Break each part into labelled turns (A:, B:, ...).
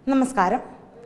A: നമസ്കാരം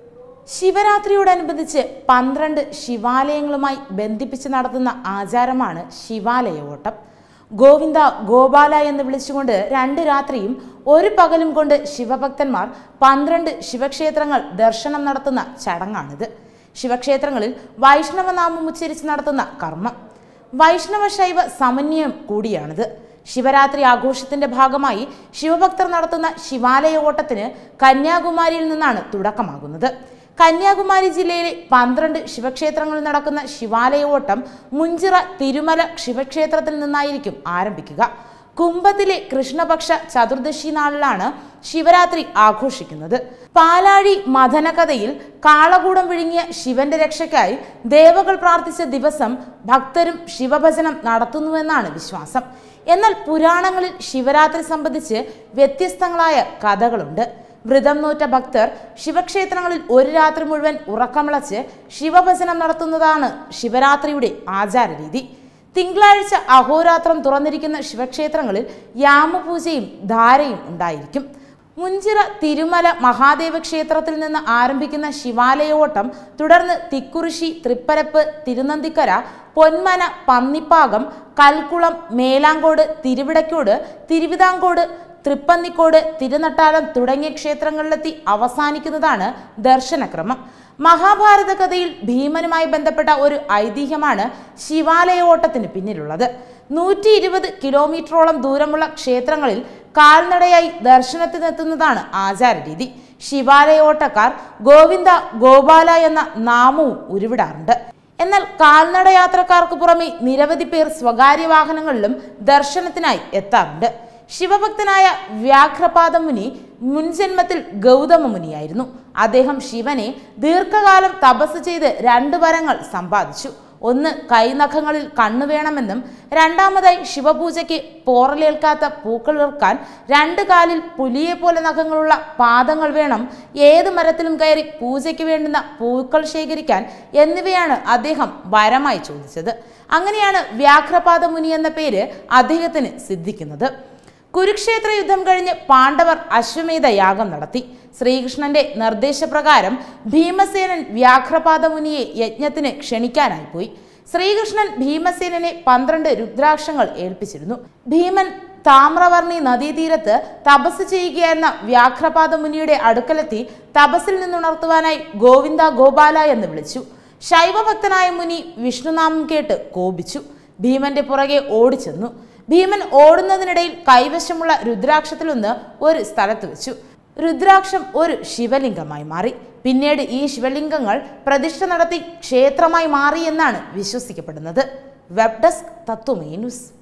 A: ശിവരാത്രിയോടനുബന്ധിച്ച് പന്ത്രണ്ട് ശിവാലയങ്ങളുമായി ബന്ധിപ്പിച്ച് നടത്തുന്ന ആചാരമാണ് ശിവാലയ ഓട്ടം ഗോവിന്ദ ഗോപാല എന്ന് വിളിച്ചുകൊണ്ട് രണ്ട് രാത്രിയും ഒരു പകലും കൊണ്ട് ശിവഭക്തന്മാർ പന്ത്രണ്ട് ശിവക്ഷേത്രങ്ങൾ ദർശനം നടത്തുന്ന ചടങ്ങാണിത് ശിവക്ഷേത്രങ്ങളിൽ വൈഷ്ണവ നാമം ഉച്ചരിച്ച് നടത്തുന്ന കർമ്മം വൈഷ്ണവ ശൈവ സമന്വയം കൂടിയാണിത് ശിവരാത്രി ആഘോഷത്തിന്റെ ഭാഗമായി ശിവഭക്തർ നടത്തുന്ന ശിവാലയ ഓട്ടത്തിന് കന്യാകുമാരിയിൽ നിന്നാണ് തുടക്കമാകുന്നത് കന്യാകുമാരി ജില്ലയിലെ പന്ത്രണ്ട് ശിവക്ഷേത്രങ്ങളിൽ നടക്കുന്ന ശിവാലയ ഓട്ടം മുഞ്ചിറ തിരുമല ശിവക്ഷേത്രത്തിൽ നിന്നായിരിക്കും ആരംഭിക്കുക കുംഭത്തിലെ കൃഷ്ണപക്ഷ ചതുർദശി നാളിലാണ് ശിവരാത്രി ആഘോഷിക്കുന്നത് പാലാഴി മഥനകഥയിൽ കാളകൂടം വിഴുങ്ങിയ ശിവന്റെ രക്ഷയ്ക്കായി ദേവകൾ പ്രാർത്ഥിച്ച ദിവസം ഭക്തരും ശിവഭജനം നടത്തുന്നുവെന്നാണ് വിശ്വാസം എന്നാൽ പുരാണങ്ങളിൽ ശിവരാത്രി സംബന്ധിച്ച് വ്യത്യസ്തങ്ങളായ കഥകളുണ്ട് വ്രതം നോറ്റ ഭക്തർ ശിവക്ഷേത്രങ്ങളിൽ ഒരു രാത്രി മുഴുവൻ ഉറക്കമിളച്ച് ശിവഭജനം നടത്തുന്നതാണ് ശിവരാത്രിയുടെ ആചാരരീതി തിങ്കളാഴ്ച അഹോരാത്രം തുറന്നിരിക്കുന്ന ശിവക്ഷേത്രങ്ങളിൽ യാമപൂജയും ധാരയും ഉണ്ടായിരിക്കും മുഞ്ചിറ തിരുമല മഹാദേവ ക്ഷേത്രത്തിൽ നിന്ന് ആരംഭിക്കുന്ന ശിവാലയോട്ടം തുടർന്ന് തിക്കുറിശി തൃപ്പരപ്പ് തിരുനന്തിക്കര പൊന്മന പന്നിപ്പാകം കൽക്കുളം മേലാങ്കോട് തിരുവിടക്കോട് തിരുവിതാംകോട് തൃപ്പന്നിക്കോട് തിരുനട്ടാലം തുടങ്ങിയ ക്ഷേത്രങ്ങളിലെത്തി അവസാനിക്കുന്നതാണ് ദർശനക്രമം മഹാഭാരത കഥയിൽ ഭീമനുമായി ബന്ധപ്പെട്ട ഒരു ഐതിഹ്യമാണ് ശിവാലയ ഓട്ടത്തിന് പിന്നിലുള്ളത് നൂറ്റി ഇരുപത് കിലോമീറ്ററോളം ദൂരമുള്ള ക്ഷേത്രങ്ങളിൽ കാൽനടയായി ദർശനത്തിനെത്തുന്നതാണ് ആചാരരീതി ശിവാലയ ഓട്ടക്കാർ ഗോവിന്ദ ഗോപാല എന്ന നാമവും ഉരുവിടാറുണ്ട് എന്നാൽ കാൽനട യാത്രക്കാർക്ക് പുറമെ നിരവധി പേർ സ്വകാര്യ വാഹനങ്ങളിലും ദർശനത്തിനായി എത്താറുണ്ട് ശിവഭക്തനായ വ്യാഘ്രപാദ മുനി മുൻജന്മത്തിൽ ഗൗതമ മുനിയായിരുന്നു അദ്ദേഹം ശിവനെ ദീർഘകാലം തപസ് ചെയ്ത് രണ്ട് വരങ്ങൾ സമ്പാദിച്ചു ഒന്ന് കൈനഖങ്ങളിൽ കണ്ണു വേണമെന്നും രണ്ടാമതായി ശിവപൂജയ്ക്ക് പോറലേൽക്കാത്ത പൂക്കൾ വിൽക്കാൻ രണ്ട് കാലിൽ പുലിയെ പോലെ നഖങ്ങളുള്ള പാദങ്ങൾ വേണം ഏത് മരത്തിലും കയറി പൂജയ്ക്ക് വേണ്ടുന്ന പൂക്കൾ ശേഖരിക്കാൻ എന്നിവയാണ് അദ്ദേഹം വരമായി ചോദിച്ചത് അങ്ങനെയാണ് വ്യാഘ്രപാദ മുനി എന്ന പേര് അദ്ദേഹത്തിന് സിദ്ധിക്കുന്നത് കുരുക്ഷേത്ര യുദ്ധം കഴിഞ്ഞ് പാണ്ഡവർ അശ്വമേധ യാഗം നടത്തി ശ്രീകൃഷ്ണന്റെ നിർദ്ദേശപ്രകാരം ഭീമസേനൻ വ്യാഘ്രപാദ മുനിയെ യജ്ഞത്തിന് ക്ഷണിക്കാനായി പോയി ശ്രീകൃഷ്ണൻ ഭീമസേനനെ പന്ത്രണ്ട് രുദ്രാക്ഷങ്ങൾ ഏൽപ്പിച്ചിരുന്നു ഭീമൻ താമ്രവർണി നദീതീരത്ത് തപസ് ചെയ്യുകയായിരുന്ന വ്യാഘ്രപാദ മുനിയുടെ അടുക്കലെത്തി തപസ്സിൽ നിന്നുണർത്തുവാനായി ഗോവിന്ദ ഗോപാല എന്ന് വിളിച്ചു ശൈവഭക്തനായ മുനി വിഷ്ണുനാമം കേട്ട് കോപിച്ചു ഭീമന്റെ പുറകെ ഓടിച്ചെന്നു ഭീമൻ ഓടുന്നതിനിടയിൽ കൈവശമുള്ള രുദ്രാക്ഷത്തിലൊന്ന് ഒരു സ്ഥലത്ത് വെച്ചു രുദ്രാക്ഷം ഒരു ശിവലിംഗമായി മാറി പിന്നീട് ഈ ശിവലിംഗങ്ങൾ പ്രതിഷ്ഠ നടത്തി ക്ഷേത്രമായി മാറി എന്നാണ് വിശ്വസിക്കപ്പെടുന്നത് വെബ് ഡെസ്ക് തത്വമേ ന്യൂസ്